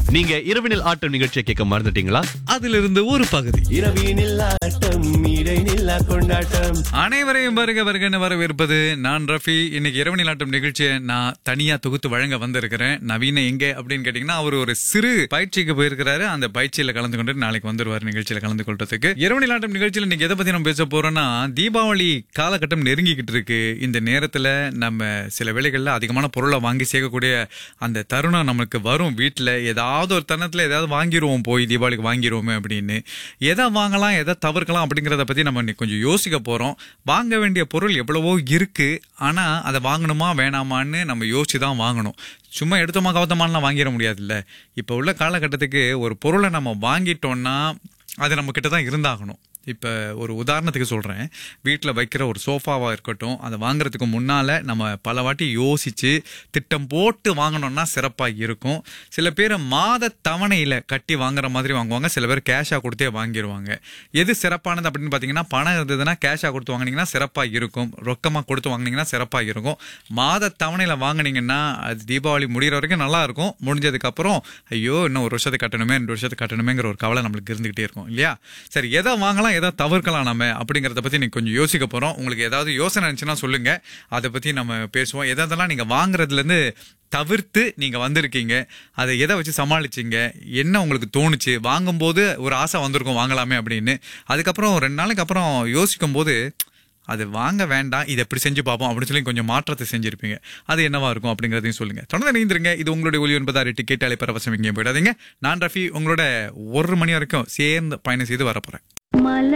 நீங்க இரவினில் ஆட்டம் நிகழ்ச்சியை கேட்க மறந்துட்டீங்களா அதிலிருந்து ஒரு பகுதி இரவினில் ஆட்டம் இடைநில்லா கொண்டாட்டம் அனைவரையும் வருக வருகன்னு வரவேற்பது நான் ரஃபி இன்னைக்கு இரவு நிலாட்டம் நிகழ்ச்சியை நான் தனியா தொகுத்து வழங்க வந்திருக்கிறேன் நவீன எங்க அப்படின்னு கேட்டீங்கன்னா அவர் ஒரு சிறு பயிற்சிக்கு போயிருக்கிறாரு அந்த பயிற்சியில கலந்து கொண்டு நாளைக்கு வந்துருவார் நிகழ்ச்சியில கலந்து கொள்றதுக்கு இரவு நிலாட்டம் நிகழ்ச்சியில இன்னைக்கு எதை பத்தி நம்ம பேச போறோம்னா தீபாவளி காலகட்டம் நெருங்கிக்கிட்டு இருக்கு இந்த நேரத்துல நம்ம சில வேளைகள்ல அதிகமான பொருளை வாங்கி சேர்க்கக்கூடிய அந்த தருணம் நமக்கு வரும் வீட்டுல ஏதாவது ஒரு தருணத்துல ஏதாவது வாங்கிடுவோம் போய் தீபாவளிக்கு வாங்கிடுவோமே அப்படின்னு எதை வாங்கலாம் எதை தவிர்க்கலாம் அப்படிங்கறத பத்தி நம்ம இன்னைக்கு கொஞ்சம் யோசிக்க போறோம் வாங்க வேண்டிய பொருள் எவ்வளவோ இருக்கு ஆனா அதை வாங்கணுமா வேணாமான்னு நம்ம யோசிச்சு தான் வாங்கணும் சும்மா எடுத்தோமா கவத்தமாலாம் வாங்கிட முடியாதுல்ல இப்போ உள்ள காலகட்டத்துக்கு ஒரு பொருளை நம்ம வாங்கிட்டோம்னா அது நம்ம கிட்ட தான் இருந்தாகணும் இப்போ ஒரு உதாரணத்துக்கு சொல்கிறேன் வீட்டில் வைக்கிற ஒரு சோஃபாவாக இருக்கட்டும் அதை வாங்குறதுக்கு முன்னால் நம்ம பல வாட்டி யோசித்து திட்டம் போட்டு வாங்கினோம்னா சிறப்பாக இருக்கும் சில பேர் மாத தவணையில் கட்டி வாங்குற மாதிரி வாங்குவாங்க சில பேர் கேஷாக கொடுத்தே வாங்கிடுவாங்க எது சிறப்பானது அப்படின்னு பார்த்தீங்கன்னா பணம் இருந்ததுன்னா கேஷாக கொடுத்து வாங்கினீங்கன்னா சிறப்பாக இருக்கும் ரொக்கமாக கொடுத்து வாங்கினீங்கன்னா சிறப்பாக இருக்கும் மாத தவணையில் வாங்குனீங்கன்னா அது தீபாவளி முடிகிற வரைக்கும் நல்லா இருக்கும் முடிஞ்சதுக்கப்புறம் ஐயோ இன்னும் ஒரு வருஷத்துக்கு கட்டணுமே ரெண்டு வருஷத்துக்கு கட்டணுமேங்கிற ஒரு கவலை நம்மளுக்கு இருந்துகிட்டே இருக்கும் இல்லையா சரி எதை வாங்கலாம் எதை தவிர்க்கலாம் நம்ம அப்படிங்கிறத பத்தி நீங்க கொஞ்சம் யோசிக்க போறோம் உங்களுக்கு ஏதாவது யோசனை இருந்துச்சுன்னா சொல்லுங்க அதை பத்தி நம்ம பேசுவோம் எதெல்லாம் நீங்க வாங்குறதுல இருந்து தவிர்த்து நீங்க வந்திருக்கீங்க அதை எதை வச்சு சமாளிச்சீங்க என்ன உங்களுக்கு தோணுச்சு வாங்கும்போது ஒரு ஆசை வந்திருக்கும் வாங்கலாமே அப்படின்னு அதுக்கப்புறம் ரெண்டு நாளைக்கு அப்புறம் யோசிக்கும் போது அது வாங்க வேண்டாம் இதை எப்படி செஞ்சு பார்ப்போம் அப்படின்னு சொல்லி கொஞ்சம் மாற்றத்தை செஞ்சிருப்பீங்க அது என்னவா இருக்கும் அப்படிங்கறதையும் சொல்லுங்க தொடர்ந்து இணைந்திருங்க இது உங்களுடைய ஒலி ஒன்பதாறு டிக்கெட் அழைப்பரவசம் எங்கேயும் போயிடாதீங்க நான் ரஃபி உங்களோட ஒரு மணி வரைக்கும் சேர்ந்து பயணம் செய்து வரப்போறேன் மலை